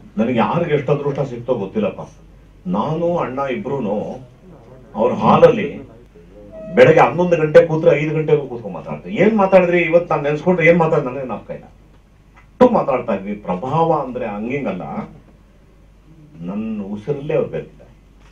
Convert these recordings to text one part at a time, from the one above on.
ನನಗೆ ಯಾರಿಗೆ ಎಷ್ಟು ಅದೃಷ್ಟ ಸಿಕ್ತೋ ಗೊತ್ತಿಲ್ಲಪ್ಪ ನಾನು ಅಣ್ಣ ಇಬ್ರು ಅವ್ರ ಹಾಲಲ್ಲಿ ಬೆಳಗ್ಗೆ ಹನ್ನೊಂದು ಗಂಟೆ ಕೂತ್ರೆ ಐದು ಗಂಟೆಗೂ ಕೂತ್ಕೊಂಡು ಮಾತಾಡ್ತಾರೆ ಏನ್ ಮಾತಾಡಿದ್ರಿ ಇವತ್ತು ನಾನು ನೆನ್ಸ್ಕೊಂಡ್ರೆ ಏನ್ ಮಾತಾಡ್ ನನಗೆ ನಾಪ್ಕ ಇಲ್ಲ ಅಷ್ಟು ಮಾತಾಡ್ತಾ ಇದ್ವಿ ಪ್ರಭಾವ ಅಂದ್ರೆ ಹಂಗಿಂಗಲ್ಲ ನನ್ನ ಉಸಿರಲ್ಲೇ ಅವ್ರು ಬೆರೆತಿದ್ದಾರೆ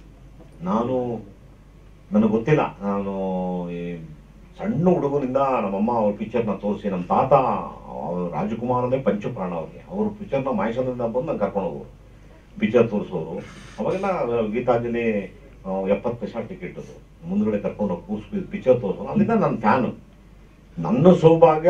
ನಾನು ನನಗೆ ಗೊತ್ತಿಲ್ಲ ನಾನು ಈ ಸಣ್ಣ ಹುಡುಗನಿಂದ ನಮ್ಮಮ್ಮ ಅವ್ರ ಪಿಕ್ಚರ್ನ ತೋರಿಸಿ ನಮ್ಮ ತಾತ ಅವ್ರು ರಾಜಕುಮಾರ್ ಅಂದ್ರೆ ಪಂಚಪ್ರಾಣ ಅವ್ರಿಗೆ ಅವ್ರ ಪಿಕ್ಚರ್ನ ಮಾಯಸಂದ್ರಿಂದ ಬಂದು ನಂಗೆ ಕರ್ಕೊಂಡು ಹೋಗೋರು ಪಿಕ್ಚರ್ ತೋರಿಸೋರು ಅವಾಗೆಲ್ಲ ಗೀತಾಂಜಲಿ ಎಪ್ಪತ್ತು ಪೈಸಾ ಟಿಕೆಟ್ ಅದು ಮುಂದ್ಗಡೆ ಕರ್ಕೊಂಡು ಹೋಗಿ ಕೂರ್ಸಿ ಪಿಕ್ಚರ್ ತೋರಿಸೋರು ಅಲ್ಲಿಂದ ನನ್ನ ಫ್ಯಾನು ನನ್ನ ಸೌಭಾಗ್ಯ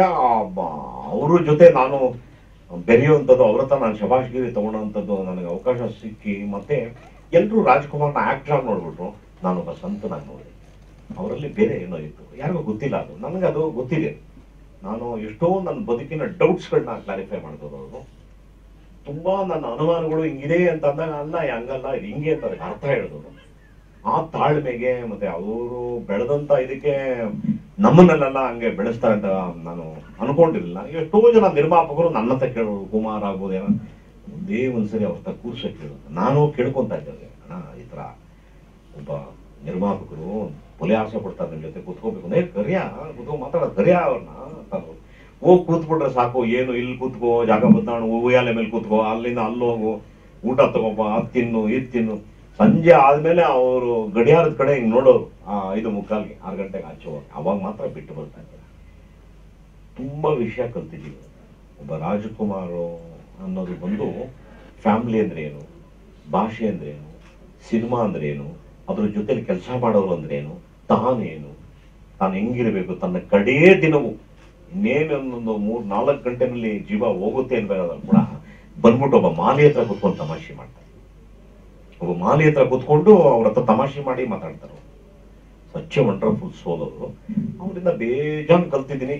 ಅವ್ರ ಜೊತೆ ನಾನು ಬೆರೆಯುವಂಥದ್ದು ಅವ್ರ ಹತ್ರ ನಾನು ಶಬಾಷ್ಗಿರಿ ತಗೊಳ್ಳೋಂಥದ್ದು ನನಗೆ ಅವಕಾಶ ಸಿಕ್ಕಿ ಮತ್ತೆ ಎಲ್ಲರೂ ರಾಜ್ಕುಮಾರ್ನ ಆಕ್ಟರ್ ಆಗಿ ನೋಡ್ಬಿಟ್ರು ನಾನೊಬ್ಬ ಸಂತನಾಗಿ ನೋಡಿದೆ ಅವರಲ್ಲಿ ಬೇರೆ ಏನೋ ಇತ್ತು ಯಾರಿಗೂ ಗೊತ್ತಿಲ್ಲ ಅದು ನನಗೆ ಅದು ಗೊತ್ತಿದೆ ನಾನು ಎಷ್ಟೋ ನನ್ನ ಬದುಕಿನ ಡೌಟ್ಸ್ಗಳನ್ನ ಕ್ಲಾರಿಫೈ ಮಾಡಿದವರು ಅವರು ತುಂಬಾ ನನ್ನ ಅನುಮಾನಗಳು ಹಿಂಗಿದೆ ಅಂತ ಅಂದಾಗ ಅಲ್ಲ ಹಂಗಲ್ಲ ಇದು ಹಿಂಗೆ ಅಂತ ಅದಕ್ಕೆ ಅರ್ಥ ಹೇಳಿದವರು ಆ ತಾಳ್ಮೆಗೆ ಮತ್ತೆ ಅವರು ಬೆಳೆದಂತ ಇದಕ್ಕೆ ನಮ್ಮನ್ನೆಲ್ಲ ಹಂಗೆ ಬೆಳೆಸ್ತಾರೆ ಅಂತ ನಾನು ಅನ್ಕೊಂಡಿರ್ಲಿಲ್ಲ ಎಷ್ಟೋ ಜನ ನಿರ್ಮಾಪಕರು ನನ್ನ ಹತ್ರ ಕೇಳೋರು ಕುಮಾರ್ ಆಗ್ಬೋದು ಏನೋ ಒಂದೇ ಒಂದ್ಸರಿ ಅವ್ರ ಹತ್ರ ಕೂರ್ಸಕ್ ಕೇಳೋದು ನಾನು ಕೇಳ್ಕೊಂತ ಇದ್ದೆ ಅಣ್ಣ ಈ ತರ ಒಬ್ಬ ನಿರ್ಮಾಪಕರು ಕೊಲೆ ಆಸೆ ಪಡ್ತಾರೆ ನಿಮ್ ಜೊತೆ ಕೂತ್ಕೋಬೇಕು ಏ ಕರಿಯ ಕೂತ್ಕೊ ಮಾತಾಡೋದು ಕರಿಯ ಅವ್ರನ್ನ ಅಂತಾರೆ. ಹೋಗ್ ಕೂತ್ಬಿಟ್ರೆ ಸಾಕು ಏನು ಇಲ್ಲಿ ಕೂತ್ಕೋ ಜಾಗ ಬದ್ದಾಣು ಉಯ್ಯಾಲೆ ಮೇಲೆ ಕೂತ್ಕೋ ಅಲ್ಲಿಂದ ಅಲ್ಲಿ ಹೋಗು ಊಟ ತಗೋಬ ಅದ್ ತಿನ್ನು ಇದ್ ತಿನ್ನು ಸಂಜೆ ಆದ್ಮೇಲೆ ಅವರು ಗಡಿಯಾರದ ಕಡೆ ಹಿಂಗ್ ನೋಡೋರು ಆ ಐದು ಮುಕ್ಕಾಲ್ಗೆ ಆರು ಗಂಟೆಗೆ ಆಚೆ ಹೋಗಿ ಅವಾಗ ಮಾತ್ರ ಬಿಟ್ಟು ಬರ್ತಾ ಇದ್ದಾರೆ ತುಂಬಾ ವಿಷಯ ಕಲ್ತಿದ್ದೀವಿ ಒಬ್ಬ ರಾಜಕುಮಾರ್ ಅನ್ನೋದು ಬಂದು ಫ್ಯಾಮಿಲಿ ಅಂದ್ರೆ ಏನು ಭಾಷೆ ಅಂದ್ರೆ ಏನು ಸಿನಿಮಾ ಅಂದ್ರೆ ಏನು ಅದ್ರ ಜೊತೆಲಿ ಕೆಲಸ ಮಾಡೋರು ಅಂದ್ರೆ ಏನು ತಾನೇನು ತಾನು ಹೆಂಗಿರ್ಬೇಕು ತನ್ನ ಕಡೇ ದಿನವೂ ಇನ್ನೇನೊಂದೊಂದು ಮೂರ್ ನಾಲ್ಕು ಗಂಟೆನಲ್ಲಿ ಜೀವ ಹೋಗುತ್ತೆ ಅನ್ಬೇಕಾದ್ರೆ ಕೂಡ ಬಂದ್ಬಿಟ್ಟು ಒಬ್ಬ ಮಾಲಿ ಹತ್ರ ಕುತ್ಕೊಂಡು ತಮಾಷೆ ಮಾಡ್ತಾರೆ ಒಬ್ಬ ಮಾಲಿ ಹತ್ರ ಕುತ್ಕೊಂಡು ಅವ್ರ ಹತ್ರ ತಮಾಷೆ ಮಾಡಿ ಮಾತಾಡ್ತಾರೆ ಸಚ್ಚ ವಂಡರ್ಫುಲ್ ಸೋಲ್ ಅವರು ಅವರಿಂದ ಬೇಜಾನ್ ಕಲ್ತಿದ್ದೀನಿ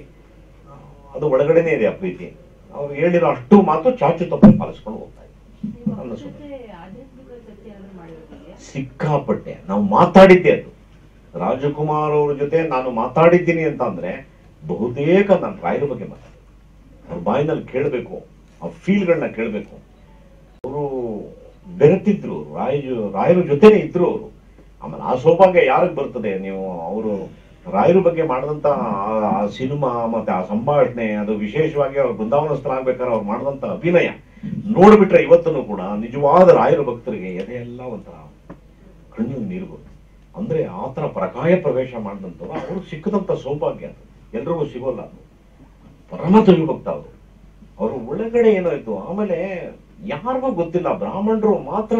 ಅದು ಒಳಗಡೆನೆ ಇದೆ ಆ ಪ್ರೀತಿ ಅವ್ರು ಹೇಳಿರೋ ಅಷ್ಟು ಮಾತು ಚಾಚು ತಪ್ಪು ಪಾಲಿಸ್ಕೊಂಡು ಹೋಗ್ತಾ ಇದ್ದೀನಿ ನೀವು ಅವ್ರ ನನ್ನ ಸುಮ್ಮನೆ. ಜೊತೆ ಆಧ್ಯಾತ್ಮಿಕ ಚರ್ಚೆ ಏನಾದ್ರು ಮಾಡಿರ್ತೀರಿ ಸಿಕ್ಕಾಪಟ್ಟೆ ನಾವು ಮಾತಾಡಿದ್ದೆ ಅದು ರಾಜಕುಮಾರ್ ಅವ್ರ ಜೊತೆ ನಾನು ಮಾತಾಡಿದ್ದೀನಿ ಅಂತ ಅಂದ್ರೆ ಬಹುತೇಕ ನಾನು ರಾಯರ ಬಗ್ಗೆ ಮಾತಾಡಿದ್ದೆ ಅವ್ರ ಬಾಯಿನಲ್ಲಿ ಕೇಳಬೇಕು ಆ ಫೀಲ್ಗಳನ್ನ ಕೇಳಬೇಕು ಅವರು ಬೆರೆತಿದ್ರು ರಾಯ ರಾಯರ ಜೊತೆನೆ ಇದ್ರು ಅವರು ಆಮೇಲೆ ಆ ಸೌಭಾಗ್ಯ ಯಾರಿಗೆ ಬರ್ತದೆ ನೀವು ಅವರು ರಾಯರ ಬಗ್ಗೆ ಮಾಡಿದಂತ ಆ- ಆ ಸಿನಿಮಾ ಮತ್ತೆ ಆ ಸಂಭಾಷಣೆ ಅದು ವಿಶೇಷವಾಗಿ ಅವ್ರು ಬೃಂದಾವನಸ್ಥರಾಗ್ಬೇಕಾದ್ರೆ ಅವ್ರು ಮಾಡಿದಂತ ಅಭಿನಯ ನೋಡ್ಬಿಟ್ರೆ ಇವತ್ತೂ ಕೂಡ ನಿಜವಾದ ರಾಯರ ಭಕ್ತರಿಗೆ ಎದೆಯೆಲ್ಲ ಒಂಥರ ಕಣ್ಣು ನೀರು ಬರುತ್ತೆ ಅಂದ್ರೆ ಆ ಥರ ಪ್ರಕಾಯ ಪ್ರವೇಶ ಮಾಡಿದಂಥವ್ರು ಅವ್ರು ಸಿಕ್ಕದಂತ ಸೌಭಾಗ್ಯ ಅದು ಎಲ್ರಿಗೂ ಸಿಗೋಲ್ಲ ಅದು ಪರಮ ಭಕ್ತ ಅವರು ಅವರು ಒಳಗಡೆ ಏನಾಯ್ತು ಆಮೇಲೆ ಯಾರಿಗೂ ಗೊತ್ತಿಲ್ಲ ಬ್ರಾಹ್ಮಣರು ಮಾತ್ರ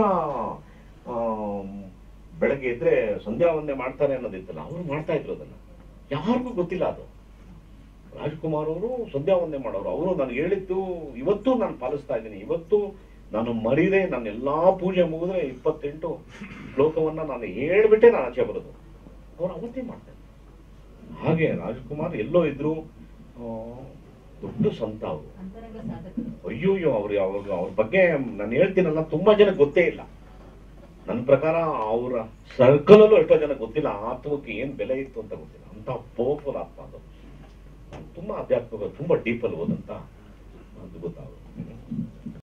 ಆಮ್, ಬೆಳಗ್ಗೆ ಎದ್ರೆ ಸಂಧ್ಯಾ ವಂದನೆ ಮಾಡ್ತಾರೆ ಅನ್ನೋದಿತ್ತಲ್ಲ ಅವರು ಮಾಡ್ತಾ ಇದ್ರು ಅದನ್ನ ಯಾರಿಗೂ ಗೊತ್ತಿಲ್ಲ ಅದು ರಾಜ್ಕುಮಾರ್ ಅವರು ಸಂಧ್ಯಾ ವಂದನೆ ಮಾಡೋರು ಅವರು ನನಗೆ ಹೇಳಿದ್ದು ಇವತ್ತು ನಾನು ಪಾಲಿಸ್ತಾ ಇದ್ದೀನಿ ಇವತ್ತು ನಾನು ಮರಿದೆ ನನ್ನ ಎಲ್ಲಾ ಪೂಜೆ ಮುಗಿದ್ರೆ ಇಪ್ಪತ್ತೆಂಟು ಶ್ಲೋಕವನ್ನ ನಾನು ಹೇಳ್ಬಿಟ್ಟೆ ನಾನು ಆಚೆ ಬರೋದು ಅವ್ರು ಅವತ್ತೇ ಮಾಡ್ತಾರೆ ಹಾಗೆ ರಾಜ್ಕುಮಾರ್ ಎಲ್ಲೋ ಇದ್ರು ಆ, ದೊಡ್ಡ ಸಂತ ಅವರು ಅಂತರಂಗ ಸಾಧಕರು ಅಯ್ಯೋಯ್ಯೋ ಅವ್ರು ಅವ್ರ ಅವ್ರ ಬಗ್ಗೆ ನಾನು ಹೇಳ್ತೀನಲ್ಲ ತುಂಬಾ ಜನ ಗೊತ್ತೇ ಇಲ್ಲ ನನ್ನ ಪ್ರಕಾರ ಅವರ ಸರ್ಕಲ್ ಅಲ್ಲೂ ಎಷ್ಟೋ ಜನ ಗೊತ್ತಿಲ್ಲ ಆ ಆತ್ಮಕ್ಕೆ ಏನ್ ಬೆಲೆ ಇತ್ತು ಅಂತ ಗೊತ್ತಿಲ್ಲ ಅಂತ ಪವರ್ಫುಲ್ ಆತ್ಮ ಅದು ತುಂಬಾ ಆಧ್ಯಾತ್ಮಿಕ ತುಂಬಾ ಡೀಪಲ್ಲಿ ಹೋದಂತ ಅದ್ಭುತ ಅವರು